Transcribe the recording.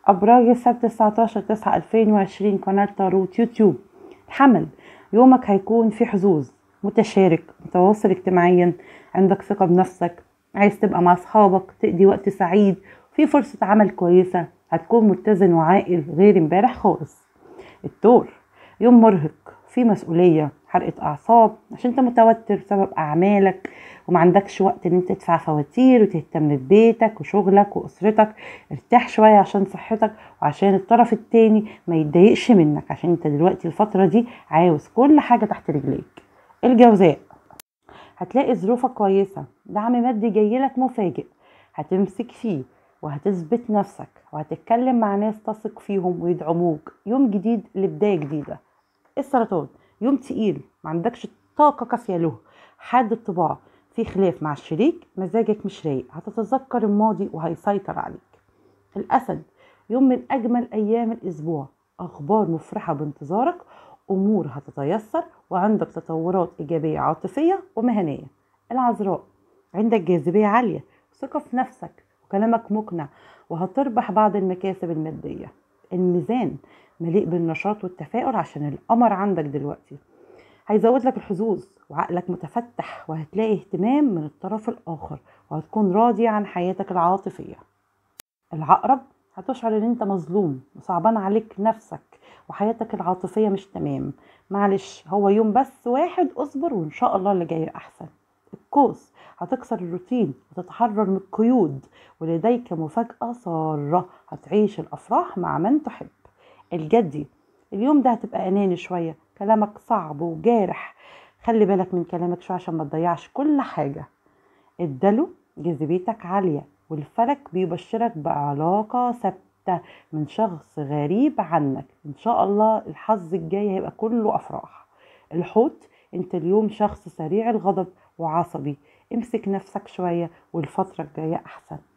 أبراج السبت 19 9 2020 قناة تاروت يوتيوب الحمل يومك هيكون في حظوظ متشارك متواصل اجتماعيا عندك ثقة بنفسك عايز تبقى مع أصحابك تقضي وقت سعيد في فرصة عمل كويسة هتكون متزن وعاقل غير امبارح خالص التور يوم مرهق في مسؤولية حرقة أعصاب عشان انت متوتر بسبب أعمالك وما عندكش وقت ان انت تدفع فواتير وتهتم ببيتك وشغلك وأسرتك ارتاح شوية عشان صحتك وعشان الطرف التاني ما يتضايقش منك عشان انت دلوقتي الفترة دي عاوز كل حاجة تحت رجليك الجوزاء هتلاقي ظروفك كويسة دعم مادي جايلك مفاجئ هتمسك فيه وهتثبت نفسك وهتتكلم مع ناس تثق فيهم ويدعموك يوم جديد لبداية جديدة السرطان يوم تقيل ما عندكش طاقة كافية له حاد الطباع في خلاف مع الشريك مزاجك مش رايق هتتذكر الماضي وهيسيطر عليك الأسد يوم من أجمل أيام الأسبوع أخبار مفرحة بانتظارك أمور هتتيسر وعندك تطورات إيجابية عاطفية ومهنية العذراء عندك جاذبية عالية ثقة في نفسك وكلامك مقنع وهتربح بعض المكاسب المادية الميزان مليء بالنشاط والتفاؤل عشان القمر عندك دلوقتي هيزود لك الحظوظ وعقلك متفتح وهتلاقي اهتمام من الطرف الآخر وهتكون راضي عن حياتك العاطفية العقرب هتشعر ان انت مظلوم وصعبان عليك نفسك وحياتك العاطفية مش تمام معلش هو يوم بس واحد اصبر وان شاء الله اللي جاي احسن القوس هتكسر الروتين وتتحرر من القيود ولديك مفاجأة سارة هتعيش الأفراح مع من تحب الجدي اليوم ده هتبقى أناني شوية كلامك صعب وجارح خلي بالك من كلامك شوية عشان ما تضيعش كل حاجة الدلو جاذبيتك عالية والفلك بيبشرك بعلاقة ثابتة من شخص غريب عنك إن شاء الله الحظ الجاي هيبقى كله أفراح الحوت انت اليوم شخص سريع الغضب وعصبي امسك نفسك شوية والفترة الجاية أحسن